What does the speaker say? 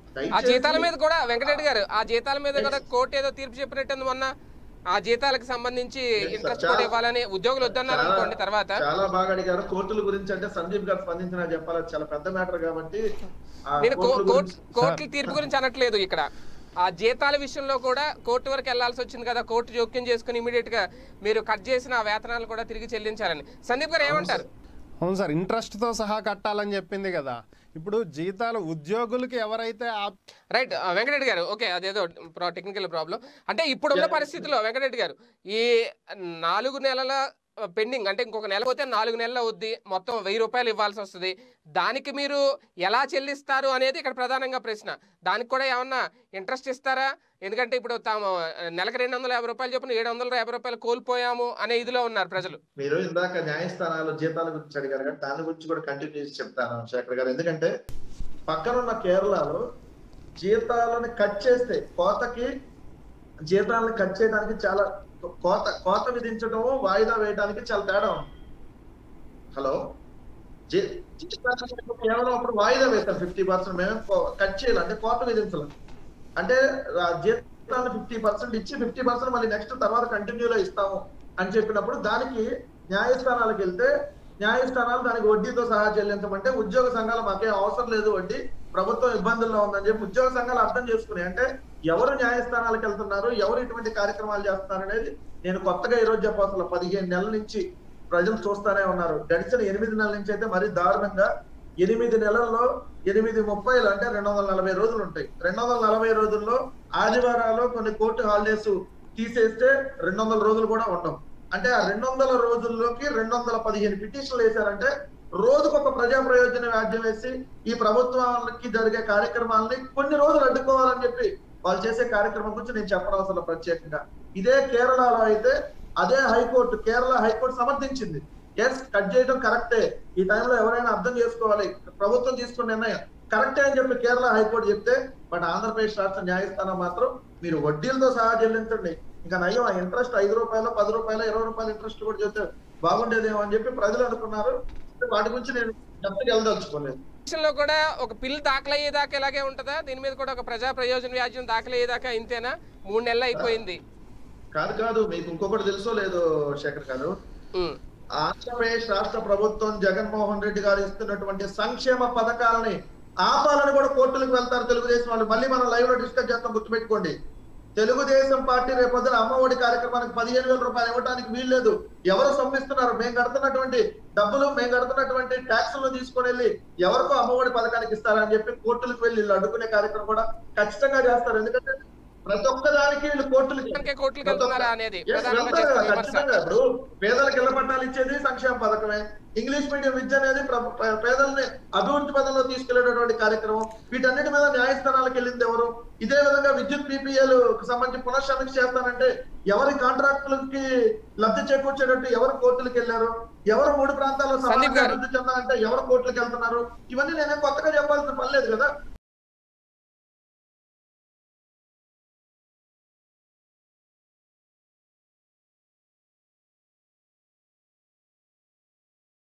ఆ జీతాల మీద కూడా వెంకటరెడ్డి గారు ఆ జీతాల మీద కూడా కోర్టు ఏదో తీర్పు చెప్పినట్టుంది మొన్న ఆ జీతాలకు సంబంధించి ఇంట్రెస్ట్ కూడా ఇవ్వాలని ఉద్యోగులు వద్దన్నారు అనుకోండి తర్వాత చాలా బాగా అడిగారు కోర్టుల గురించి అంటే సందీప్ గారు స్పందించిన చెప్పాలి చాలా పెద్ద మ్యాటర్ కాబట్టి ఆ నేను కో- కోర్టుల కోర్టు గురించి- కోర్టుల తీర్పు గురించి అనట్లేదు ఇక్కడ ఆ జీతాల విషయంలో కూడా కోర్టు వరకు వెళ్లాల్సి వచ్చింది కదా కోర్టు జోక్యం చేసుకుని ఇమీడియట్ గా మీరు కట్ చేసిన ఆ వేతనాలు కూడా తిరిగి చెల్లించాలని సందీప్ గారు ఏమంటారు అవును సార్ ఇంట్రెస్ట్తో సహా కట్టాలని చెప్పింది కదా ఇప్పుడు జీతాలు ఉద్యోగులకి ఎవరైతే ఆ రైట్ ఆ, వెంకటరెడ్డి గారు ఓకే అదేదో టెక్నికల్ ప్రాబ్లం అంటే ఇప్పుడున్న పరిస్థితిలో వెంకటరెడ్డి గారు ఈ నాలుగు నెలల పెండింగ్ అంటే ఇంకొక నెల పోతే నాలుగు నెలలు అవుద్ది మొత్తం వెయ్యి రూపాయలు ఇవ్వాల్సి వస్తుంది దానికి మీరు ఎలా చెల్లిస్తారు అనేది ఇక్కడ ప్రధానంగా ప్రశ్న దానికి కూడా ఏమన్నా ఇంట్రెస్ట్ ఇస్తారా ఎందుకంటే ఇప్పుడు తాము నెలకు రెండు వందల యాభై రూపాయలు చొప్పున ఏడు వందల యాభై రూపాయలు కోల్పోయాము అనే ఇదిలో ఉన్నారు ప్రజలు మీరు ఇందాక న్యాయస్థానాలు జీతాల గురించి అడిగారు కానీ దాని గురించి కూడా కంటిన్యూ చేసి చెప్తాను శేఖర్ గారు ఎందుకంటే పక్కనున్న కేరళలో జీతాలను కట్ చేస్తే కోతకి జీతాలను కట్ చేయడానికి చాలా కోత కోత విధించడము వాయిదా వేయడానికి చాలా తేడా ఉంది హలో జీ- జీతాలను కేవలం అప్పుడు వాయిదా వేస్తాం ఫిఫ్టీ పర్సెంట్ మేము కట్ చేయాలి అంటే కోత విధించాలి అంటే ఆ జీతాలను ఫిఫ్టీ పర్సెంట్ ఇచ్చి ఫిఫ్టీ పర్సెంట్ మళ్ళీ నెక్స్ట్ తర్వాత కంటిన్యూలో ఇస్తాము అని చెప్పినప్పుడు దానికి న్యాయస్థానాలకు వెళ్తే న్యాయస్థానాలు దానికి వడ్డీతో సహా చెల్లించమంటే ఉద్యోగ సంఘాలు మాకేం అవసరం లేదు వడ్డీ ప్రభుత్వం ఇబ్బందుల్లో ఉందని చెప్పి ఉద్యోగ సంఘాలు అర్థం చేసుకున్నాయి అంటే ఎవరు న్యాయస్థానాలకు వెళ్తున్నారు ఎవరు ఇటువంటి కార్యక్రమాలు చేస్తున్నారు అనేది నేను కొత్తగా ఈ రోజు చెప్పవసరం పదిహేను నెలల నుంచి ప్రజలు చూస్తానే ఉన్నారు గడిచిన ఎనిమిది నెలల నుంచి అయితే మరీ దారుణంగా ఎనిమిది నెలల్లో ఎనిమిది ముప్పైలు అంటే రెండు వందల నలభై రోజులు ఉంటాయి రెండు వందల నలభై రోజుల్లో ఆదివారాలు కొన్ని కోర్టు హాలిడేస్ తీసేస్తే రెండు వందల రోజులు కూడా ఉండవు అంటే ఆ రెండు వందల రోజుల్లోకి రెండు వందల పదిహేను పిటిషన్లు వేశారంటే రోజుకు ఒక ప్రజా ప్రయోజన వ్యాజ్యం వేసి ఈ ప్రభుత్వానికి జరిగే కార్యక్రమాలని కొన్ని రోజులు అడ్డుకోవాలని చెప్పి వాళ్ళు చేసే కార్యక్రమం గురించి నేను చెప్పడం అసలు ప్రత్యేకంగా ఇదే కేరళలో అయితే అదే హైకోర్టు కేరళ హైకోర్టు సమర్థించింది ఎస్ కట్ చేయడం కరెక్టే ఈ టైంలో ఎవరైనా అర్థం చేసుకోవాలి ప్రభుత్వం తీసుకున్న నిర్ణయం కరెక్టే అని చెప్పి కేరళ హైకోర్టు చెప్తే బట్ ఆంధ్రప్రదేశ్ రాష్ట్ర న్యాయస్థానం మాత్రం మీరు వడ్డీలతో సహా చెల్లించండి ఇంకా నయ్యం ఆ ఇంట్రెస్ట్ ఐదు రూపాయలు పది రూపాయలు ఇరవై రూపాయలు ఇంట్రెస్ట్ కూడా చెప్తే బాగుండేదేమో అని చెప్పి ప్రజలు అనుకున్నారు వాటి గురించి నేను డబ్బుకి వెళ్ళదలుచుకోలేదు విషయంలో కూడా ఒక బిల్ దాఖలయ్యేదాకా ఇలాగే ఉంటుందా దీని మీద కూడా ఒక ప్రజా ప్రయోజన వ్యాజ్యం దాఖలయ్యేదాకా ఇంతేనా మూడు నెలలు అయిపోయింది కాదు కాదు మీకు ఇంకొకటి తెలుసో లేదో శేఖర్ గారు ఉమ్. ఆంధ్రప్రదేశ్ రాష్ట్ర ప్రభుత్వం జగన్మోహన్ రెడ్డి గారు ఇస్తున్నటువంటి సంక్షేమ పథకాలని ఆపాలని కూడా కోర్టులకు వెళ్తారు తెలుగుదేశం వాళ్ళు మళ్ళీ మనం లైవ్ లో డిస్కస్ చేస్తాం గుర్తుపెట్టుకోండి తెలుగుదేశం పార్టీ రేపొద్దున అమ్మఒడి కార్యక్రమానికి పదిహేను వేల రూపాయలు ఇవ్వడానికి వీల్లేదు ఎవరు సొమ్మిస్తున్నారు మేము కడుతున్నటువంటి డబ్బులు మేము కడుతున్నటువంటి ట్యాక్సులు తీసుకొని వెళ్ళి ఎవరికో అమ్మఒడి పథకానికి ఇస్తారని చెప్పి కోర్టులకు వెళ్ళి వీళ్ళు అడ్డుకునే కార్యక్రమం కూడా ఖచ్చితంగా చేస్తారు ఎందుకంటే ప్రతి ఒక్క దానికి వీళ్ళు కోర్టులకి దానికే కోర్టులకు వెళ్తున్నారా అనేది Yes, ప్రధానంగా వెళ్తారు చేస్తున్న కదా, విమర్శ ఖచ్చితంగా. ఇప్పుడు పేదలకు ఇళ్ల పట్టాలు ఇచ్చేది సంక్షేమ పథకమే ఇంగ్లీష్ మీడియం విద్య అనేది ప్ర- పే- పేదల్ని అభివృద్ధి పదంలో తీసుకెళ్లేటటువంటి కార్యక్రమం వీటన్నిటి మీద న్యాయస్థానాలకు వెళ్ళింది ఎవరు ఇదే విధంగా విద్యుత్ పీపీఎల్ సంబంధించి పునఃసమీక్ష చేస్తానంటే ఎవరి కాంట్రాక్టులకి లబ్ధి చేకూర్చేటట్టు ఎవరు కోర్టులకు వెళ్ళారు ఎవరు మూడు ప్రాంతాల్లో సందీప్ సమానంగా గారు. అభివృద్ధి చెందాలంటే ఎవరు కోర్టులకు వెళ్తున్నారు ఇవన్నీ నేనే కొత్తగా చెప్పాల్సిన పని లేదు కదా